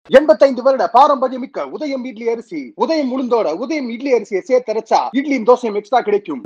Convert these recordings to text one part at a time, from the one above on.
எண்பத்தைந்து வருட பாரம்பரியமிக்க உதயம் இட்லி அரிசி உதயம் உளுந்தோட உதயம் இட்லி அரிசியை சேர்த்தரைச்சா இட்லியும் தோசையும் எக்ஸ்ட்ரா கிடைக்கும்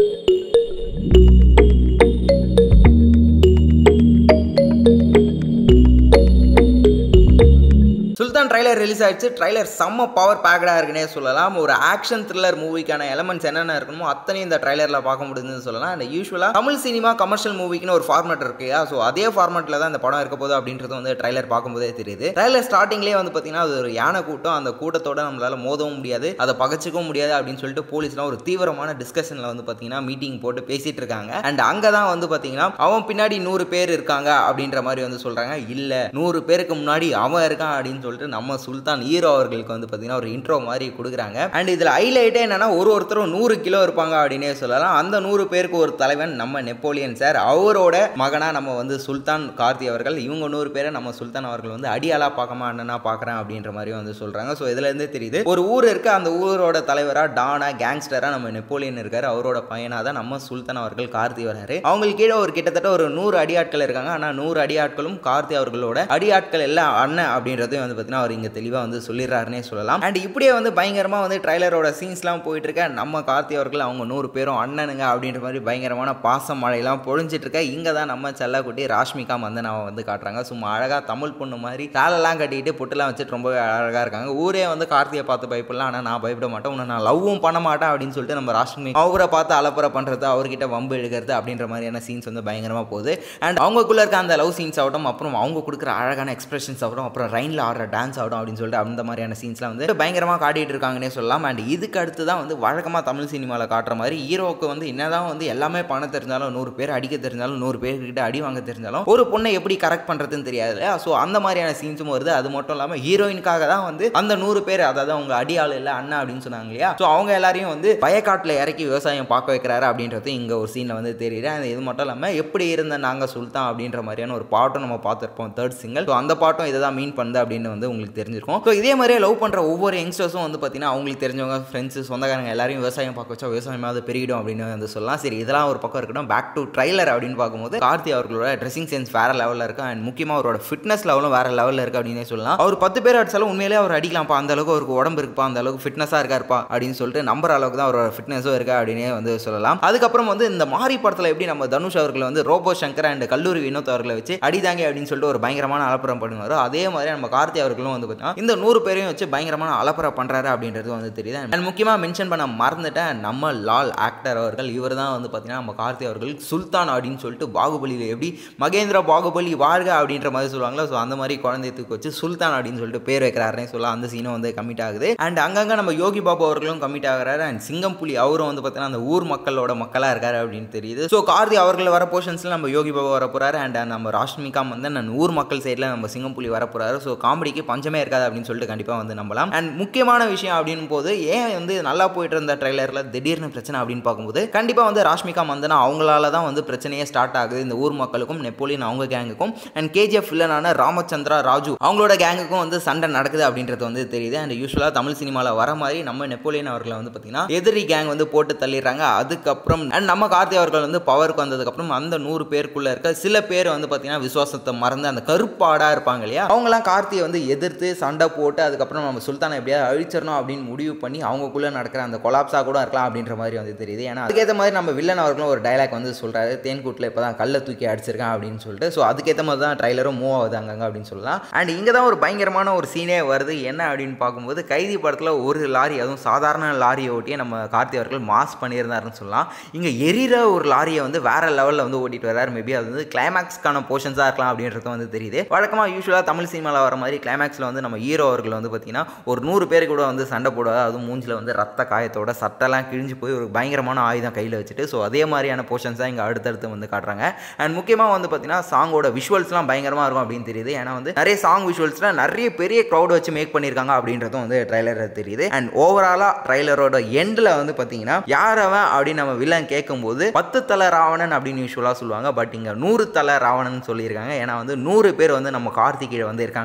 சுல்தான் ட்ரைலர் ரிலீஸ் ஆயிடுச்சு ட்ரைலர் செம்ம பவர் பேக்கடாக இருக்குன்னே சொல்லலாம் ஒரு ஆக்ஷன் த்ரில்லர் மூவிக்கான எலமெண்ட்ஸ் என்னென்ன இருக்கணுமோ அத்தனையும் இந்த ட்ரைலரில் பார்க்க முடியுதுன்னு சொல்லலாம் அண்ட் யூஸ்வலாக தமிழ் சினிமா கமர்ஷியல் மூவிக்குன்னு ஒரு ஃபார்மேட் இருக்கு ஸோ அதே ஃபார்மேட்டில் தான் இந்த படம் இருக்க போகுது அப்படின்றது வந்து ட்ரைலர் பார்க்கும்போதே தெரியுது ட்ரைலர் ஸ்டார்டிங்லேயே வந்து பார்த்தீங்கன்னா அது ஒரு யானை கூட்டம் அந்த கூட்டத்தோட நம்மளால மோதவும் முடியாது அதை பகச்சிக்கவும் முடியாது அப்படின்னு சொல்லிட்டு போலீஸ்லாம் ஒரு தீவிரமான டிஸ்கஷனில் வந்து பார்த்தீங்கன்னா மீட்டிங் போட்டு பேசிட்டு இருக்காங்க அண்ட் அங்கே தான் வந்து பார்த்தீங்கன்னா அவன் பின்னாடி நூறு பேர் இருக்காங்க அப்படின்ற மாதிரி வந்து சொல்கிறாங்க இல்லை நூறு பேருக்கு முன்னாடி அவன் இருக்கான் அப்படின்னு சொல்லிட்டு நம்ம சுல்தான் ஹீரோ அவர்களுக்கு வந்து பார்த்தீங்கன்னா ஒரு இன்ட்ரோ மாதிரி கொடுக்குறாங்க அண்ட் இதில் ஹைலைட்டே என்னன்னா ஒரு ஒருத்தரும் நூறு கிலோ இருப்பாங்க அப்படின்னே சொல்லலாம் அந்த நூறு பேருக்கு ஒரு தலைவன் நம்ம நெப்போலியன் சார் அவரோட மகனா நம்ம வந்து சுல்தான் கார்த்தி அவர்கள் இவங்க நூறு பேரை நம்ம சுல்தான் அவர்கள் வந்து அடியாளா பார்க்கமா அண்ணனா பார்க்குறேன் அப்படின்ற மாதிரி வந்து சொல்கிறாங்க ஸோ இதுல இருந்தே தெரியுது ஒரு ஊர் இருக்கு அந்த ஊரோட தலைவரா டானா கேங்ஸ்டரா நம்ம நெப்போலியன் இருக்காரு அவரோட பையனா தான் நம்ம சுல்தான் அவர்கள் கார்த்தி வராரு அவங்களுக்கு கீழே ஒரு கிட்டத்தட்ட ஒரு நூறு அடியாட்கள் இருக்காங்க ஆனால் நூறு அடியாட்களும் கார்த்தி அவர்களோட அடியாட்கள் எல்லாம் அண்ணன் அப்படின்றதையும் வந்து பார்த்தீங்கன்னா அவர் இங்கே தெளிவாக வந்து சொல்லிடுறாருன்னே சொல்லலாம் அண்ட் இப்படியே வந்து பயங்கரமாக வந்து ட்ரைலரோட சீன்ஸ்லாம் போயிட்டு இருக்க நம்ம கார்த்தி அவர்கள் அவங்க நூறு பேரும் அண்ணனுங்க அப்படின்ற மாதிரி பயங்கரமான பாச மழையெல்லாம் பொழிஞ்சிட்டு இருக்க இங்கே தான் நம்ம செல்லக்குட்டி ராஷ்மிகா மந்தனாவை வந்து காட்டுறாங்க சும்மா அழகாக தமிழ் பொண்ணு மாதிரி தாளெல்லாம் கட்டிட்டு பொட்டுலாம் வச்சுட்டு ரொம்பவே அழகாக இருக்காங்க ஊரே வந்து கார்த்தியை பார்த்து பயப்படலாம் ஆனால் நான் பயப்பட மாட்டேன் உன்னை நான் லவ்வும் பண்ண மாட்டேன் அப்படின்னு சொல்லிட்டு நம்ம ராஷ்மி அவரை பார்த்து அலப்பறை பண்ணுறது அவர்கிட்ட வம்பு எடுக்கிறது அப்படின்ற மாதிரியான சீன்ஸ் வந்து பயங்கரமாக போகுது அண்ட் அவங்களுக்குள்ள இருக்க அந்த லவ் சீன்ஸ் ஆகட்டும் அப்புறம் அவங்க கொடுக்குற அழகான எக்ஸ்பிரஷன்ஸ் ஆகட்டும் அப்புறம் ரைனில் ஆடுற டான்ஸ் ஆகட்டும் அப்படின்னு சொல்லிட்டு அந்த மாதிரியான சீன்ஸ்லாம் வந்து பயங்கரமாக காட்டிட்டு இருக்காங்கன்னே சொல்லலாம் அண்ட் இதுக்கு அடுத்து தான் வந்து வழக்கமாக தமிழ் சினிமாவில் காட்டுற மாதிரி ஹீரோவுக்கு வந்து என்னதான் வந்து எல்லாமே பண்ண தெரிஞ்சாலும் நூறு பேர் அடிக்க தெரிஞ்சாலும் நூறு பேர்கிட்ட அடி வாங்க தெரிஞ்சாலும் ஒரு பொண்ணை எப்படி கரெக்ட் பண்ணுறதுன்னு தெரியாது இல்லையா ஸோ அந்த மாதிரியான சீன்ஸும் வருது அது மட்டும் இல்லாமல் ஹீரோயினுக்காக தான் வந்து அந்த நூறு பேர் அதாவது அவங்க அடியாள் இல்லை அண்ணா அப்படின்னு சொன்னாங்க இல்லையா ஸோ அவங்க எல்லாரையும் வந்து வயக்காட்டில் இறக்கி விவசாயம் பார்க்க வைக்கிறாரு அப்படின்றது இங்கே ஒரு சீனில் வந்து தெரியுது அது இது மட்டும் இல்லாமல் எப்படி இருந்த நாங்கள் சுல்தான் அப்படின்ற மாதிரியான ஒரு பாட்டும் நம்ம பார்த்துருப்போம் தேர்ட் சிங்கிள் ஸோ அந்த பாட்டும் இதை தான் மீன் பண்ணுது அப்படின்னு வந்து உங்களுக்கு தெரிஞ்சிருக்கும் ஸோ இதே மாதிரியே லவ் பண்ணுற ஒவ்வொரு யங்ஸ்டர்ஸும் வந்து பார்த்தீங்கன்னா அவங்களுக்கு தெரிஞ்சவங்க ஃப்ரெண்ட்ஸு சொந்தக்காரங்க எல்லாரையும் விவசாயம் பார்க்க வச்சா விவசாயமாவது பெருகிடும் அப்படின்னு வந்து சொல்லலாம் சரி இதெல்லாம் ஒரு பக்கம் இருக்கட்டும் பேக் டு ட்ரைலர் அப்படின்னு பார்க்கும்போது கார்த்தி அவர்களோட ட்ரெஸ்ஸிங் சென்ஸ் வேற லெவலில் இருக்கு அண்ட் முக்கியமாக அவரோட ஃபிட்னஸ் லெவலும் வேற லெவலில் இருக்கு அப்படின்னே சொல்லலாம் அவர் பத்து பேர் அடிச்சாலும் உண்மையிலேயே அவர் அடிக்கலாம்ப்பா அந்த அளவுக்கு அவருக்கு உடம்பு இருக்குப்பா அந்த அளவுக்கு ஃபிட்னஸாக இருக்காருப்பா அப்படின்னு சொல்லிட்டு நம்புற அளவுக்கு தான் அவரோட ஃபிட்னஸும் இருக்கா அப்படின்னே வந்து சொல்லலாம் அதுக்கப்புறம் வந்து இந்த மாரி படத்தில் எப்படி நம்ம தனுஷ் அவர்களை வந்து ரோபோ சங்கர் அண்ட் கல்லூரி வினோத் அவர்களை வச்சு அடிதாங்க அப்படின்னு சொல்லிட்டு ஒரு பயங்கரமான அலப்பறம் பண்ணுவாரோ அதே மாதிரி நம்ம கார்த்தி அவர்களும் வந்து பார்த்தீங்கன்னா இந்த நூறு பேரையும் வச்சு பயங்கரமான அலப்பறம் பண்ணுறாரு அப்படின்றது வந்து தெரியுது அண்ட் முக்கியமாக மென்ஷன் பண்ண மறந்துட்டேன் நம்ம லால் ஆக்டர் அவர்கள் இவர் தான் வந்து பார்த்தீங்கன்னா நம்ம கார்த்தி அவர்கள் சுல்தான் அப்படின்னு சொல்லிட்டு பாகுபலியில் எப்படி மகேந்திர பாகுபலி வாழ்க அப்படின்ற மாதிரி சொல்லுவாங்களோ ஸோ அந்த மாதிரி குழந்தைய தூக்கி வச்சு சுல்தான் அப்படின்னு சொல்லிட்டு பேர் வைக்கிறாருனே சொல்லலாம் அந்த சீனும் வந்து கமிட் ஆகுது அண்ட் அங்கங்கே நம்ம யோகி பாபு அவர்களும் கமிட் ஆகிறாரு அண்ட் சிங்கம் புலி அவரும் வந்து பார்த்தீங்கன்னா அந்த ஊர் மக்களோட மக்களாக இருக்காரு அப்படின்னு தெரியுது ஸோ கார்த்தி அவர்கள் வர போர்ஷன்ஸில் நம்ம யோகி பாபு வர போகிறாரு அண்ட் நம்ம ராஷ்மிகா வந்து நான் ஊர் மக்கள் சைடில் நம்ம சிங்கம் புலி வர போகிறாரு ஸோ காமெடிக்கு பஞ்சமே இருக்காது அப்படின்னு சொல்லிட்டு கண்டிப்பாக வந்து நம்பலாம் அண்ட் முக்கியமான விஷயம் அப்படின்னு போது ஏன் வந்து நல்லா போயிட்டு இருந்த ட்ரைலரில் திடீர்னு பிரச்சனை அப்படின்னு பார்க்கும்போது கண்டிப்பாக வந்து ராஷ்மிகா மந்தனா அவங்களால தான் வந்து பிரச்சனையே ஸ்டார்ட் ஆகுது இந்த ஊர் மக்களுக்கும் நெப்போலியன் அவங்க கேங்குக்கும் அண்ட் கேஜிஎஃப் வில்லனான ராமச்சந்திரா ராஜு அவங்களோட கேங்குக்கும் வந்து சண்டை நடக்குது அப்படின்றது வந்து தெரியுது அண்ட் யூஸ்வலாக தமிழ் சினிமாவில் வர மாதிரி நம்ம நெப்போலியன் அவர்களை வந்து பார்த்தீங்கன்னா எதிரி கேங் வந்து போட்டு தள்ளிடுறாங்க அதுக்கப்புறம் அண்ட் நம்ம கார்த்தி அவர்கள் வந்து பவருக்கு வந்ததுக்கப்புறம் அந்த நூறு பேருக்குள்ள இருக்க சில பேர் வந்து பார்த்தீங்கன்னா விசுவாசத்தை மறந்து அந்த கருப்பாடா இருப்பாங்க இல்லையா அவங்களாம் கார்த்தியை வந்து எதிர்த்து சண்டை போட்டு அதுக்கப்புறம் நம்ம சுல்தானை எப்படியாவது அழிச்சிடணும் அப்படின்னு முடிவு பண்ணி அவங்களுக்குள்ள நடக்கிற அந்த கொலாப்ஸா கூட இருக்கலாம் அப்படின்ற மாதிரி வந்து தெரியுது ஏன்னா அதுக்கேற்ற மாதிரி நம்ம வில்லன் அவர்களும் ஒரு டைலாக் வந்து சொல்றாரு தேன்கூட்டில் இப்போ தான் கல்லை தூக்கி அடிச்சிருக்கான் அப்படின்னு சொல்லிட்டு ஸோ அதுக்கேற்ற மாதிரி தான் ட்ரைலரும் மூவ் ஆகுது அங்கங்க அப்படின்னு சொல்லலாம் அண்ட் இங்கே தான் ஒரு பயங்கரமான ஒரு சீனே வருது என்ன அப்படின்னு பார்க்கும்போது கைதி படத்தில் ஒரு லாரி அதுவும் சாதாரண லாரியை ஓட்டியே நம்ம கார்த்தி அவர்கள் மாஸ் பண்ணியிருந்தாருன்னு சொல்லலாம் இங்கே எரிகிற ஒரு லாரியை வந்து வேற லெவலில் வந்து ஓட்டிட்டு வர்றாரு மேபி அது வந்து கிளைமேக்ஸ்க்கான போர்ஷன்ஸாக இருக்கலாம் அப்படின்றது வந்து தெரியுது வழக்கமாக யூஸ்வலாக தமிழ் சினிமாவில் வர மாதிரி கிளைமேக்ஸில் வந்து நம்ம ஹீரோ அவர்கள் வந்து பார்த்தீங்கன்னா ஒரு நூறு பேர் கூட வந்து சண்டை போடுவார் அதுவும் மூஞ்சில் வந்து ரத்த காயத்தோட சட்டெல்லாம் கிழிஞ்சு போய் ஒரு பயங்கரமான ஆயுதம் கையில் வச்சுட்டு ஸோ அதே மாதிரியான போர்ஷன்ஸ் தான் இங்கே அடுத்தடுத்து வந்து காட்டுறாங்க அண்ட் முக்கியமாக வந்து பார்த்தீங்கன்னா சாங்கோட விஷுவல்ஸ்லாம் பயங்கரமாக இருக்கும் அப்படின்னு தெரியுது ஏன்னா வந்து நிறைய சாங் விஷுவல்ஸ்லாம் நிறைய பெரிய க்ரௌட் வச்சு மேக் பண்ணியிருக்காங்க அப்படின்றதும் வந்து ட்ரைலரில் தெரியுது அண்ட் ஓவராலாக ட்ரைலரோட எண்டில் வந்து பார்த்தீங்கன்னா யார் அவன் அப்படின்னு நம்ம வில்லன் கேட்கும்போது பத்து தலை ராவணன் அப்படின்னு யூஸ்வலாக சொல்லுவாங்க பட் இங்கே நூறு தலை ராவணன் சொல்லியிருக்காங்க ஏன்னா வந்து நூறு பேர் வந்து நம்ம கார்த்திகீழ வந்து இருக்காங்க இல்லையா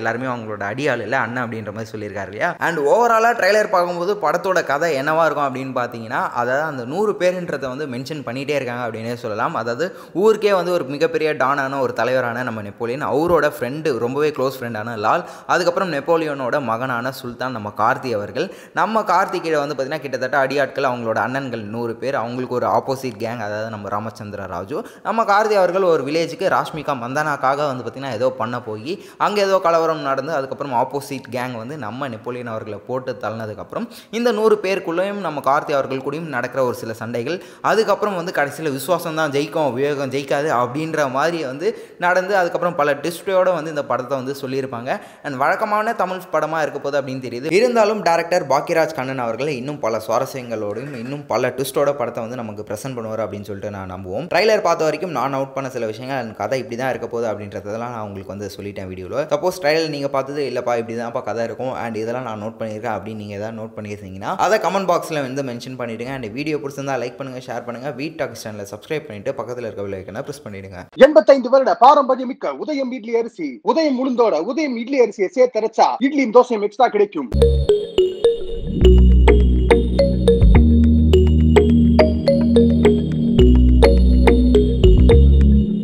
எல்லாருமே அவங்களோட அடியாள் இல்லை அண்ணன் அப்படின்ற மாதிரி சொல்லியிருக்காரு இல்லையா அண்ட் ஓவராலாக ட்ரைலர் பார்க்கும்போது படத்தோட கதை என்னவா இருக்கும் அப்படின்னு பார்த்தீங்கன்னா அதாவது அந்த நூறு பேருன்றதை வந்து மென்ஷன் பண்ணிகிட்டே இருக்காங்க அப்படின்னே சொல்லலாம் அதாவது ஊருக்கே வந்து ஒரு மிகப்பெரிய டானான ஒரு தலைவரான நம்ம நெப்போலியன் அவரோட ஃப்ரெண்டு ரொம்பவே க்ளோஸ் ஃப்ரெண்டான லால் அதுக்கப்புறம் நெப்போலியனோட மகனான சுல்தான் நம்ம கார்த்தி அவர்கள் நம்ம கார்த்திகேய வந்து பார்த்தீங்கன்னா கிட்டத்தட்ட அடியாட்கள் அவங்களோட அண்ணன்கள் நூறு பேர் அவங்களுக்கு ஒரு ஆப்போசிட் கேங் அதாவது நம்ம ராமச்சந்திர ராஜு நம்ம கார்த்தி அவர்கள் ஒரு வில்லேஜுக்கு ராஷ்மிகா மந்தனாக்காக வந்து பார்த்திங்கன்னா ஏதோ பண்ண போய் அங்கே ஏதோ கலவரம் நடந்து அதுக்கப்புறம் ஆப்போசிட் கேங் வந்து நம்ம நெப்போலியன் அவர்களை போட்டு தள்ளினதுக்கப்புறம் இந்த நூறு பேருக்குள்ளேயும் நம்ம கார்த்தி அவர்கள் கூடயும் நடக்கிற ஒரு சில சண்டைகள் அதுக்கப்புறம் வந்து கடைசியில் விசுவாசம் தான் ஜெயிக்கும் விவேகம் ஜெயிக்காது அப்படின்ற மாதிரி வந்து நடந்து அதுக்கப்புறம் பல டிஸ்டோட வந்து இந்த படத்தை வந்து சொல்லியிருப்பாங்க அண்ட் வழக்கமான தமிழ் படமாக இருக்க போது அப்படின்னு தெரியுது இருந்தாலும் டேரக்டர் பாக்கியராஜ் கண்ணன் அவர்கள் இன்னும் பல சுவாரஸ்யங்களோடும் இன்னும் பல ட்விஸ்டோட படத்தை வந்து நமக்கு ப்ரெசென்ட் பண்ணுவார் அப்படின்னு சொல்லிட்டு நான் நம்புவோம் ட்ரைலர் பார்த்த வரைக்கும் நான் அவுட் பண்ண சில விஷயங்கள் and கதை இப்படி தான் இருக்க போகுது அப்படின்றதெல்லாம் நான் உங்களுக்கு வந்து சொல்லிட்டேன் வீடியோவில் சப்போஸ் ட்ரைலர் நீங்கள் பார்த்தது இல்லைப்பா இப்படி தான்ப்பா கதை இருக்கும் அண்ட் இதெல்லாம் நான் நோட் பண்ணியிருக்கேன் அப்படின்னு நீங்கள் எதாவது நோட் பண்ணியிருந்தீங்கன்னா அதை கமெண்ட் பாக்ஸில் வந்து மென்ஷன் பண்ணிவிடுங்க அண்ட் வீடியோ பிடிச்சிருந்தா லைக் பண்ணுங்கள் ஷேர் பண்ணுங்கள் வீட் டாக் சேனலை சப்ஸ்கிரைப் பண்ணிட்டு பக்கத்தில் இருக்க விலைக்கனை ப்ரெஸ் பண்ணிவிடுங்க எண்பத்தைந்து வருட பாரம்பரியமிக்க உதயம் இட்லி அரிசி உதயம் உளுந்தோட உதயம் இட்லி அரிசியை சேர்த்தரைச்சா இட்லியும் தோசையும் எக்ஸ்ட்ரா கிடைக்கும்